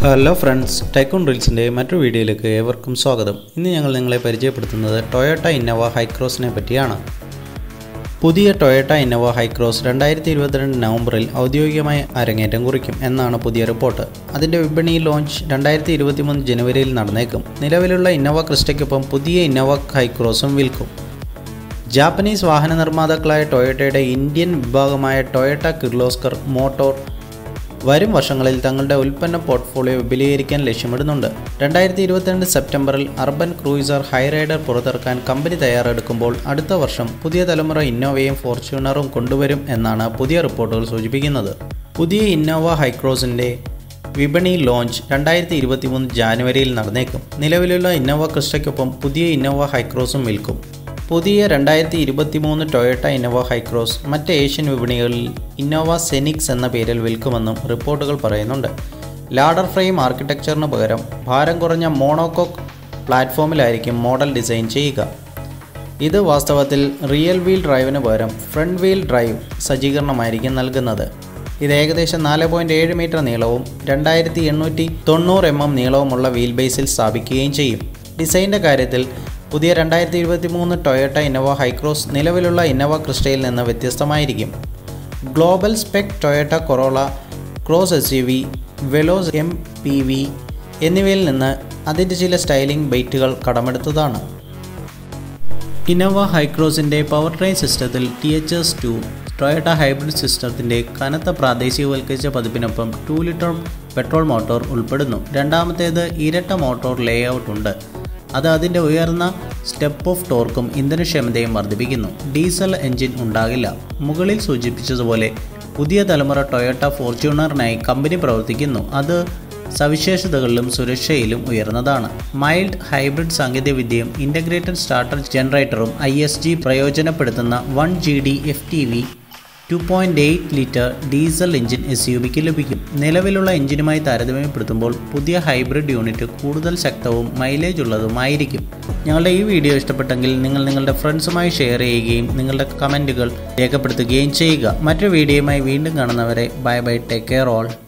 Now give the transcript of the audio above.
hello friends tycoon റീൽസിൻ്റെ മറ്റൊരു വീഡിയോയിലേക്ക് ഏവർക്കും സ്വാഗതം ഇന്ന് ഞങ്ങൾ നിങ്ങളെ പരിചയപ്പെടുത്തുന്നത് ടൊയോട്ട ഇന്നോവ ഹൈക്രോസിനെ പറ്റിയാണ് പുതിയ ടൊയോട്ട ഇന്നോവ ഹൈക്രോസ് രണ്ടായിരത്തി ഇരുപത്തിരണ്ട് നവംബറിൽ ഔദ്യോഗികമായി അരങ്ങേറ്റം കുറിക്കും എന്നാണ് പുതിയ റിപ്പോർട്ട് അതിൻ്റെ വിപണി ലോഞ്ച് രണ്ടായിരത്തി ഇരുപത്തിമൂന്ന് ജനുവരിയിൽ നടന്നേക്കും നിലവിലുള്ള ഇന്നോവ ക്രിസ്റ്റയ്ക്കൊപ്പം പുതിയ ഇന്നോവ ഹൈക്രോസും വിൽക്കും ജാപ്പനീസ് വാഹന നിർമ്മാതാക്കളായ ടൊയോട്ടയുടെ ഇന്ത്യൻ വിഭാഗമായ ടൊയോട്ട കിർലോസ്കർ മോട്ടോർ വരും വർഷങ്ങളിൽ തങ്ങളുടെ ഉൽപ്പന്ന പോർട്ട്ഫോളിയോ വിപുലീകരിക്കാൻ ലക്ഷ്യമിടുന്നുണ്ട് രണ്ടായിരത്തി ഇരുപത്തിരണ്ട് സെപ്റ്റംബറിൽ അർബൻ ക്രൂയിസർ ഹൈറൈഡർ പുറത്തിറക്കാൻ കമ്പനി തയ്യാറെടുക്കുമ്പോൾ അടുത്ത വർഷം പുതിയ തലമുറ ഇന്നോവയും ഫോർച്യൂണറും കൊണ്ടുവരും എന്നാണ് പുതിയ റിപ്പോർട്ടുകൾ സൂചിപ്പിക്കുന്നത് പുതിയ ഇന്നോവ ഹൈക്രോസിൻ്റെ വിപണി ലോഞ്ച് രണ്ടായിരത്തി ഇരുപത്തിമൂന്ന് ജാനുവരിയിൽ നടന്നേക്കും നിലവിലുള്ള ഇന്നോവ ക്രിസ്റ്റയ്ക്കൊപ്പം പുതിയ ഇന്നോവ ഹൈക്രോസും വിൽക്കും പുതിയ രണ്ടായിരത്തി ഇരുപത്തി മൂന്ന് ടൊയോട്ട ഇന്നോവ ഹൈക്രോസ് മറ്റ് ഏഷ്യൻ വിപണികളിൽ ഇന്നോവ സെനിക്സ് എന്ന പേരിൽ വിൽക്കുമെന്നും റിപ്പോർട്ടുകൾ പറയുന്നുണ്ട് ലാഡർ ഫ്രെയിം ആർക്കിടെക്ചറിന് പകരം ഭാരം കുറഞ്ഞ മോണോകോക്ക് പ്ലാറ്റ്ഫോമിലായിരിക്കും മോഡൽ ഡിസൈൻ ചെയ്യുക ഇത് വാസ്തവത്തിൽ റിയൽ വീൽ ഡ്രൈവിന് പകരം ഫ്രണ്ട് വീൽ ഡ്രൈവ് സജ്ജീകരണമായിരിക്കും നൽകുന്നത് ഇത് ഏകദേശം നാല് പോയിൻറ്റ് ഏഴ് മീറ്റർ നീളവും രണ്ടായിരത്തി എണ്ണൂറ്റി തൊണ്ണൂറ് എം എം നീളവുമുള്ള വീൽ ബേസിൽ സ്ഥാപിക്കുകയും ചെയ്യും ഡിസൈൻ്റെ കാര്യത്തിൽ പുതിയ രണ്ടായിരത്തി ഇരുപത്തി മൂന്ന് ടൊയോട്ട ഇന്നോവ ഹൈക്രോസ് നിലവിലുള്ള ഇന്നോവ ക്രിസ്റ്റയിൽ നിന്ന് വ്യത്യസ്തമായിരിക്കും global spec Toyota Corolla cross S U V Veloz M P V എന്നിവയിൽ നിന്ന് അതിൻ്റെ ചില സ്റ്റൈലിംഗ് ബൈറ്റുകൾ കടമെടുത്തതാണ് ഇന്നോവ ഹൈക്രോസിൻ്റെ power train system T H S two Toyota hybrid സിസ്റ്റത്തിൻ്റെ കനത്ത പ്രാദേശികവൽക്കരിച്ച പതിപ്പിനൊപ്പം ടു ലിറ്റർ പെട്രോൾ മോട്ടോർ ഉൾപ്പെടുന്നു രണ്ടാമത്തേത് ഇരട്ട മോട്ടോർ ലേ ഔട്ട് ഉണ്ട് അത് അതിൻ്റെ ഉയർന്ന സ്റ്റെപ്പ് ഓഫ് ടോർക്കും ഇന്ധനക്ഷമതയും വർദ്ധിപ്പിക്കുന്നു ഡീസൽ എഞ്ചിൻ ഉണ്ടാകില്ല മുകളിൽ സൂചിപ്പിച്ചതുപോലെ പുതിയ തലമുറ ടൊയോട്ട ഫോർച്യൂണറിനായി കമ്പനി പ്രവർത്തിക്കുന്നു അത് സവിശേഷതകളിലും സുരക്ഷയിലും ഉയർന്നതാണ് മൈൽഡ് ഹൈബ്രിഡ് സാങ്കേതികവിദ്യയും ഇൻ്റഗ്രേറ്റഡ് സ്റ്റാർട്ടർ ജനറേറ്ററും ഐ എസ് ജി പ്രയോജനപ്പെടുത്തുന്ന one G D F T V two point eight litre diesel engine S U ബിക്ക് ലഭിക്കും നിലവിലുള്ള എഞ്ചിനുമായി താരതമ്യപ്പെടുത്തുമ്പോൾ പുതിയ ഹൈബ്രിഡ് യൂണിറ്റ് കൂടുതൽ ശക്തവും മൈലേജ് ഉള്ളതുമായിരിക്കും ഞങ്ങളുടെ ഈ വീഡിയോ ഇഷ്ടപ്പെട്ടെങ്കിൽ നിങ്ങൾ നിങ്ങളുടെ ഫ്രണ്ട്സുമായി ഷെയർ ചെയ്യുകയും നിങ്ങളുടെ കമൻറ്റുകൾ രേഖപ്പെടുത്തുകയും ചെയ്യുക മറ്റൊരു വീഡിയോയുമായി വീണ്ടും കാണുന്നവരെ bye bye take care all